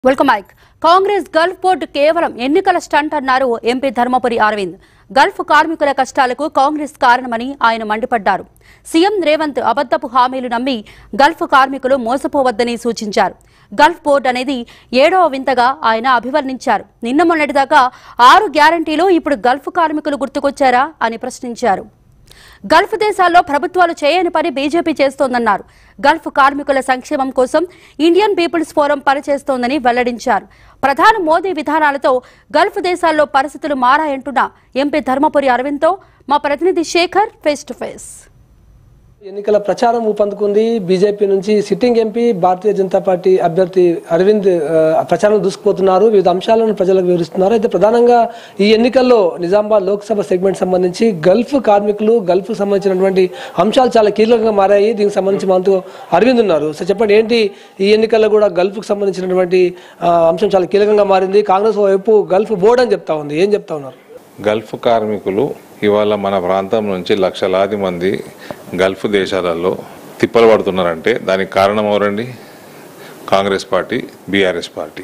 welcome mike Congress Gulf board కేవలం ఎన్నికల stunt అన్నారు ఎంపీ ధర్మపురి అరవింద్ గల్ఫ్ కార్మికుల కష్టాలకు కాంగ్రెస్ కారణమని ఆయన మండిపడ్డారు సీఎం రేవంత్ అబద్దపు హామీలు నమ్మి గల్ఫ్ కార్మికులు మోసపోవద్దని సూచించారు గల్ఫ్ బోర్డు అనేది ఏడవ వింతగా ఆయన అభివర్ణించారు నిన్న మొన్నటిదాకా ఆరు గ్యారంటీలు ఇప్పుడు గల్ఫ్ కార్మికులు గుర్తుకొచ్చారా అని ప్రశ్నించారు గల్ఫ్ దేశాల్లో ప్రభుత్వాలు చేయని పని బీజేపీ చేస్తోందన్నారు గల్ఫ్ కార్మికుల సంక్షేమం కోసం ఇండియన్ పీపుల్స్ ఫోరం పనిచేస్తోందని వెల్లడించారు ప్రధాని మోదీ విధానాలతో గల్ఫ్ దేశాల్లో పరిస్థితులు మారాయంటున్న ఎంపీ ధర్మపురి అరవింద్తో మా ప్రతినిధి శేఖర్ ఫేస్ టు ఫేస్ ఎన్నికల ప్రచారం ఊపందుకుంది బీజేపీ నుంచి సిట్టింగ్ ఎంపీ భారతీయ జనతా పార్టీ అభ్యర్థి అరవింద్ ఆ, ప్రచారం దూసుకుపోతున్నారు వివిధ అంశాలను ప్రజలకు వివరిస్తున్నారు అయితే ప్రధానంగా ఈ ఎన్నికల్లో నిజామాబాద్ లోక్సభ సెగ్మెంట్ సంబంధించి గల్ఫ్ కార్మికులు గల్ఫ్ సంబంధించినటువంటి అంశాలు చాలా కీలకంగా మారాయి దీనికి సంబంధించి మనతో అరవింద్ ఉన్నారు సో చెప్పండి ఏంటి ఈ ఎన్నికల్లో కూడా గల్ఫ్కి సంబంధించినటువంటి ఆ, అంశం చాలా కీలకంగా మారింది కాంగ్రెస్ వైపు గల్ఫ్ బోర్డు అని చెప్తా ఉంది ఏం చెప్తా ఉన్నారు గల్ఫ్ కార్మికులు ఇవాళ మన ప్రాంతం నుంచి లక్షలాది మంది గల్ఫ్ దేశాలలో తిప్పలు పడుతున్నారంటే దానికి కారణం ఎవరండి కాంగ్రెస్ పార్టీ బీఆర్ఎస్ పార్టీ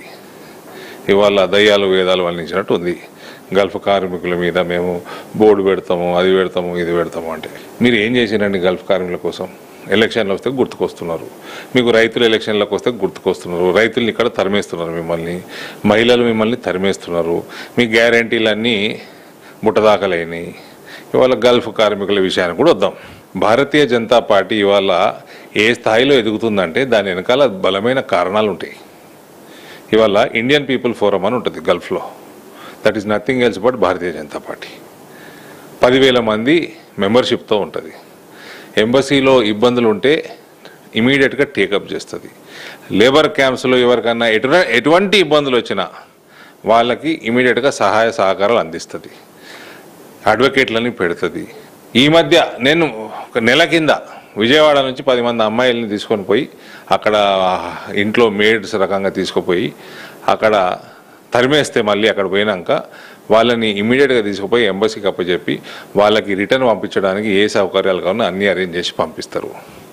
ఇవాళ దయ్యాలు వేదాలు వల్లించినట్టు ఉంది గల్ఫ్ కార్మికుల మీద మేము బోర్డు పెడతాము అది పెడతాము ఇది పెడతాము అంటే మీరు ఏం చేసిరండి గల్ఫ్ కార్మికుల కోసం ఎలక్షన్లు వస్తే గుర్తుకొస్తున్నారు మీకు రైతులు ఎలక్షన్లకు వస్తే గుర్తుకొస్తున్నారు రైతుల్ని ఇక్కడ తరిమేస్తున్నారు మిమ్మల్ని మహిళలు మిమ్మల్ని తరిమేస్తున్నారు మీ గ్యారంటీలన్నీ ముట్టదాకలేని ఇవాళ గల్ఫ్ కార్మికుల విషయానికి కూడా వద్దాం భారతీయ జనతా పార్టీ ఇవాళ ఏ స్థాయిలో ఎదుగుతుందంటే దాని వెనకాల బలమైన కారణాలు ఉంటాయి ఇవాళ ఇండియన్ పీపుల్ ఫోరం అని ఉంటుంది గల్ఫ్లో that is nothing else but Bharatiya Janata Party పదివేల మంది మెంబర్షిప్తో ఉంటుంది ఎంబసీలో ఇబ్బందులు ఉంటే ఇమీడియట్గా టేకప్ చేస్తుంది లేబర్ క్యాంప్స్లో ఎవరికన్నా ఎటు ఎటువంటి ఇబ్బందులు వచ్చినా వాళ్ళకి ఇమీడియట్గా సహాయ సహకారాలు అందిస్తుంది అడ్వకేట్లని పెడుతుంది ఈ మధ్య నేను ఒక నెల కింద విజయవాడ నుంచి పది మంది అమ్మాయిల్ని తీసుకొని పోయి అక్కడ ఇంట్లో మేడ్స్ రకంగా తీసుకుపోయి అక్కడ తరిమేస్తే మళ్ళీ అక్కడ పోయినాక వాళ్ళని ఇమీడియట్గా తీసుకుపోయి ఎంబసీకి అప్పచెప్పి వాళ్ళకి రిటర్న్ పంపించడానికి ఏ సౌకర్యాలు కావాలో అన్నీ అరేంజ్ చేసి పంపిస్తారు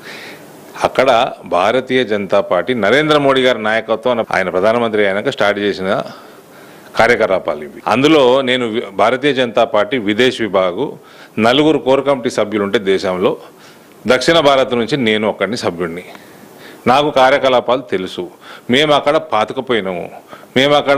అక్కడ భారతీయ జనతా పార్టీ నరేంద్ర మోడీ గారి నాయకత్వం ఆయన ప్రధానమంత్రి అయినాక స్టార్ట్ చేసిన కార్యకలాపాలు ఇవి అందులో నేను వి- భారతీయ జనతా పార్టీ విదేశ్ విభాగు నలుగురు కోర్ కమిటీ సభ్యులు ఉంటే దేశంలో దక్షిణ భారత్ నుంచి నేను ఒక్కడిని సభ్యుడిని నాకు కార్యకలాపాలు తెలుసు మేము అక్కడ పాతుకుపోయినాము మేము అక్కడ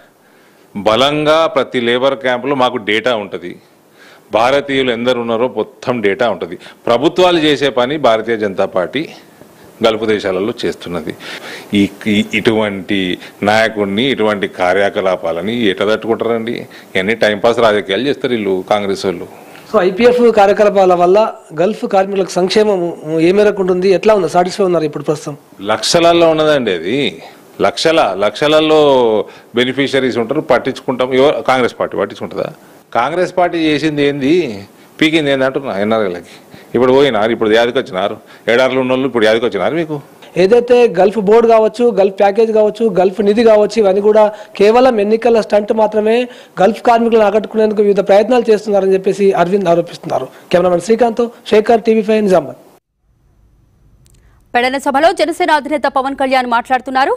బలంగా ప్రతి లేబర్ క్యాంపులో మాకు డేటా ఉంటుంది భారతీయులు ఎందరు ఉన్నారో మొత్తం డేటా ఉంటుంది ప్రభుత్వాలు చేసే పని భారతీయ జనతా పార్టీ గల్ఫ్ దేశాలలో చేస్తున్నది ఈ ఈ- ఇటువంటి నాయకుడిని ఇటువంటి కార్యకలాపాలని ఎట తట్టుకుంటారండి ఇవన్నీ టైంపాస్ రాజకీయాలు చేస్తారు వీళ్ళు కాంగ్రెస్ వాళ్ళు సో ఐపీఎఫ్ కార్యకలాపాల వల్ల గల్ఫ్ కార్మికులకు సంక్షేమం ఏ మేరకు ఉంటుంది ఎట్లా ఉంది సాటిస్ఫై ఉన్నారు ఇప్పుడు ప్రస్తుతం లక్షలలో ఉన్నదండి అది లక్షల లక్షలలో బెనిఫిషరీస్ ఉంటారు పట్టించుకుంటాం ఎవరు కాంగ్రెస్ పార్టీ పట్టించుకుంటుందా కాంగ్రెస్ పార్టీ చేసింది ఏంది పీకింది ఏంది అంటున్నా ఎన్ఆర్ఐలకి ఇప్పుడు పోయినారు ఇప్పుడు యాదికి వచ్చినారు ఏడార్లు ఉన్న వాళ్ళు ఇప్పుడు యాదికి వచ్చినారు మీకు ఏదైతే గల్ఫ్ బోర్డు కావచ్చు గల్ఫ్ ప్యాకేజ్ కావచ్చు గల్ఫ్ నిధి కావచ్చు ఇవన్నీ కూడా కేవలం ఎన్నికల స్టంట్ మాత్రమే గల్ఫ్ కార్మికులను ఆకట్టుకునేందుకు వివిధ ప్రయత్నాలు చేస్తున్నారని చెప్పేసి అరవింద్ ఆరోపిస్తున్నారు cameraman Srikanth Shekhar TV five Nizamabad Pedana సభలో జనసేన అధినేత పవన్ కళ్యాణ్ మాట్లాడుతున్నారు